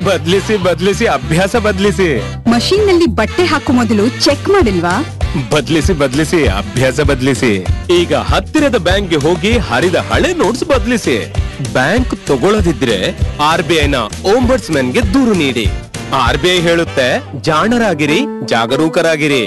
ಬದ್ಲಿಸಿ ಬದ್ಲಿಸಿ ಅಭ್ಯಾಸ ಬದ್ಲಿಸಿ ಮಷೀನ್ ನಲ್ಲಿ ಬಟ್ಟೆ ಹಾಕೋ ಮೊದಲು ಚೆಕ್ ಮಾಡಿಲ್ವಾ ಬದ್ಲಿಸಿ ಬದ್ಲಿಸಿ ಅಭ್ಯಾಸ ಬದ್ಲಿಸಿ ಈಗ ಹತ್ತಿರದ ಬ್ಯಾಂಕ್ಗೆ ಹೋಗಿ ಹರಿದ ಹಳೆ ನೋಟ್ಸ್ ಬದ್ಲಿಸಿ ಬ್ಯಾಂಕ್ ತಗೊಳ್ಳದಿದ್ರೆ ಆರ್ ಬಿ ಐನ ಗೆ ದೂರು ನೀಡಿ ಆರ್ ಬಿ ಐ ಹೇಳುತ್ತೆ ಜಾಣರಾಗಿರಿ ಜಾಗರೂಕರಾಗಿರಿ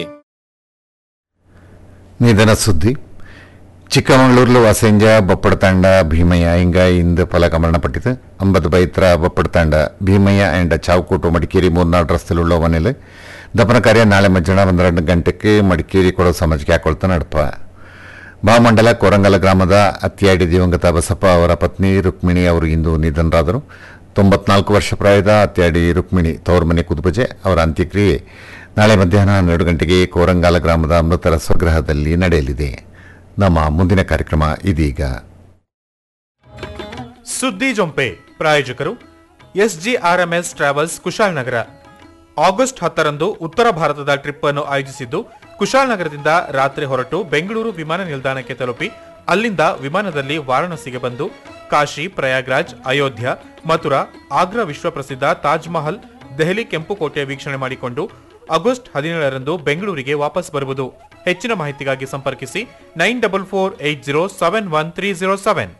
ನಿಧನ ಸುದ್ದಿ ಚಿಕ್ಕಮಗಳೂರಿలో ವಾಸಂಜ ಬೊಪ್ಪಡ ತಾಂಡ ಭೀಮಯ್ಯ ಹಿಂಗ ಇಂದು ಫಲಕ ಮರಣಪಟ್ಟಿತು ಅಂಬದು ಬೈತ್ರ ಬೊಪ್ಪಡ ತಾಂಡ ಭೀಮಯ್ಯ ಆ್ಯಂಡ್ ಚಾವುಕೋಟು ಮಡಿಕೇರಿ ಮೂರ್ನಾಡು ರಸ್ತೆಲುಳ್ಳ ಮನೇಲಿ ದಪನ ಕಾರ್ಯ ನಾಳೆ ಮಧ್ಯಾಹ್ನ ಒಂದೆರಡು ಗಂಟೆಗೆ ಮಡಿಕೇರಿ ಕೊಡೋ ಸಮಾಜಕ್ಕೆ ಹಾಕೊಳ್ತಾ ನಡಪ ಭಾಮಂಡಲ ಕೊರಂಗಲ ಗ್ರಾಮದ ಅತ್ಯಾಡಿ ದಿವಂಗತ ಬಸಪ್ಪ ಅವರ ಪತ್ನಿ ರುಕ್ಮಿಣಿ ಅವರು ಇಂದು ನಿಧನರಾದರು ತೊಂಬತ್ನಾಲ್ಕು ವರ್ಷ ಪ್ರಾಯದ ಅತ್ಯಾಡಿ ರುಕ್ಮಿಣಿ ತವರು ಮನೆ ಕುದುಬಜೆ ಅವರ ಅಂತ್ಯಕ್ರಿಯೆ ನಾಳೆ ಮಧ್ಯಾಹ್ನ ಹನ್ನೆರಡು ಗಂಟೆಗೆ ಕೋರಂಗಾಲ ಗ್ರಾಮದ ಮೃತರ ಸ್ವಗೃಹದಲ್ಲಿ ನಡೆಯಲಿದೆ ನಮ್ಮ ಮುಂದಿನ ಕಾರ್ಯಕ್ರಮ ಇದೀಗ ಸುದ್ದಿ ಜೊಂಪೆ ಪ್ರಾಯೋಜಕರು ಎಸ್ಜಿಆರ್ಎಂಎಸ್ ಟ್ರಾವೆಲ್ಸ್ ಕುಶಾಲನಗರ ಆಗಸ್ಟ್ ಹತ್ತರಂದು ಉತ್ತರ ಭಾರತದ ಟ್ರಿಪ್ ಅನ್ನು ಆಯೋಜಿಸಿದ್ದು ಕುಶಾಲನಗರದಿಂದ ರಾತ್ರಿ ಹೊರಟು ಬೆಂಗಳೂರು ವಿಮಾನ ನಿಲ್ದಾಣಕ್ಕೆ ತಲುಪಿ ಅಲ್ಲಿಂದ ವಿಮಾನದಲ್ಲಿ ವಾರಾಣಸಿಗೆ ಬಂದು ಕಾಶಿ ಪ್ರಯಾಗ್ರಾಜ್ ಅಯೋಧ್ಯ ಮಥುರಾ ಆಗ್ರಾ ವಿಶ್ವಪ್ರಸಿದ್ಧ ತಾಜ್ ಮಹಲ್ ದೆಹಲಿ ಕೆಂಪುಕೋಟೆ ವೀಕ್ಷಣೆ ಮಾಡಿಕೊಂಡು ಆಗಸ್ಟ್ ಹದಿನೇಳರಂದು ಬೆಂಗಳೂರಿಗೆ ವಾಪಸ್ ಬರುವುದು ಹೆಚ್ಚಿನ ಮಾಹಿತಿಗಾಗಿ ಸಂಪರ್ಕಿಸಿ nine double four eight zero seven one three zero seven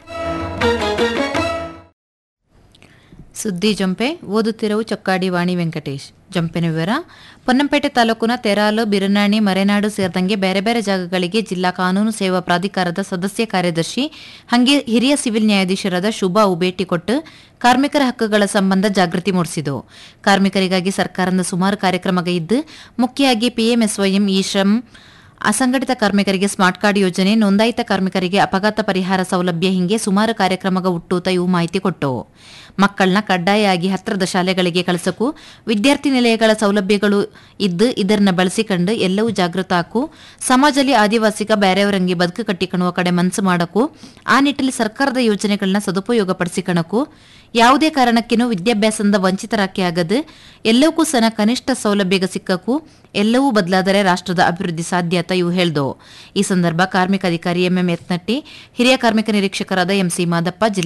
ಸುದ್ದಿ ಜಂಪೆ ಓದುತ್ತಿರುವ ಚೊಕ್ಕಾಡಿ ವಾಣಿ ವೆಂಕಟೇಶ್ ಜಂಪಿನ ವಿವರ ಪೊನ್ನಂಪೇಟೆ ತಾಲೂಕಿನ ತೆರಾಲು ಬಿರನಾಣಿ ಮರೆನಾಡು ಸೇರಿದಂಗೆ ಬೇರೆ ಬೇರೆ ಜಾಗಗಳಿಗೆ ಜಿಲ್ಲಾ ಕಾನೂನು ಸೇವಾ ಪ್ರಾಧಿಕಾರದ ಸದಸ್ಯ ಕಾರ್ಯದರ್ಶಿ ಹಂಗೆ ಹಿರಿಯ ಸಿವಿಲ್ ನ್ಯಾಯಾಧೀಶರಾದ ಶುಭಾ ಅವು ಭೇಟಿ ಕೊಟ್ಟು ಕಾರ್ಮಿಕರ ಹಕ್ಕುಗಳ ಸಂಬಂಧ ಜಾಗೃತಿ ಮೂಡಿಸಿತು ಕಾರ್ಮಿಕರಿಗಾಗಿ ಸರ್ಕಾರದ ಸುಮಾರು ಕ್ರಮಗ ಇದ್ದು ಮುಖ್ಯವಾಗಿ ಪಿಎಂಎಸ್ವೈಎಂ ಇ ಶ್ರಮ್ ಅಸಂಘಟಿತ ಕಾರ್ಮಿಕರಿಗೆ ಸ್ಮಾರ್ಟ್ ಕಾರ್ಡ್ ಯೋಜನೆ ನೋಂದಾಯಿತ ಕಾರ್ಮಿಕರಿಗೆ ಅಪಘಾತ ಪರಿಹಾರ ಸೌಲಭ್ಯ ಹಿಂಗೆ ಸುಮಾರು ಕಾರ್ಯಕ್ರಮಗ ಹುಟ್ಟೂತ ಇವು ಮಾಹಿತಿ ಕೊಟ್ಟು ಮಕ್ಕಳನ್ನ ಕಡ್ಡಾಯವಾಗಿ ಹತ್ತಿರದ ಶಾಲೆಗಳಿಗೆ ಕಳಿಸಕು ವಿದ್ಯಾರ್ಥಿ ನಿಲಯಗಳ ಸೌಲಭ್ಯಗಳು ಇದ್ದು ಇದನ್ನ ಬಳಸಿಕೊಂಡು ಎಲ್ಲವೂ ಜಾಗೃತ ಹಾಕು ಸಮಾಜದಲ್ಲಿ ಆದಿವಾಸಿಗ ಬೇರೆಯವರಂಗೆ ಬದುಕು ಕಟ್ಟಿಕೊಳ್ಳುವ ಕಡೆ ಮನಸ್ಸು ಮಾಡಕು ಆ ನಿಟ್ಟಿನಲ್ಲಿ ಸರ್ಕಾರದ ಯೋಜನೆಗಳನ್ನ ಸದುಪಯೋಗ ಪಡಿಸಿಕೊಳ್ಳಕು ಯಾವುದೇ ಕಾರಣಕ್ಕೇನೂ ವಿದ್ಯಾಭ್ಯಾಸದಿಂದ ವಂಚಿತರಾಕಿ ಆಗದು ಎಲ್ಲವಕ್ಕೂ ಸಹ ಕನಿಷ್ಠ ಸೌಲಭ್ಯಗ ಸಿಕ್ಕಕು ಎಲ್ಲವೂ ಬದಲಾದರೆ ರಾಷ್ಟ್ರದ ಅಭಿವೃದ್ಧಿ ಸಾಧ್ಯ ಅಂತ ಇವು ಹೇಳ್ದು ಈ ಸಂದರ್ಭ ಕಾರ್ಮಿಕ ಅಧಿಕಾರಿ ಎಂಎಂ ಯತ್ನಟ್ಟಿ ಹಿರಿಯ ಕಾರ್ಮಿಕ ನಿರೀಕ್ಷಕರಾದ ಎಂಸಿ ಮಾದಪ್ಪ ಜಿಲ್ಲಾ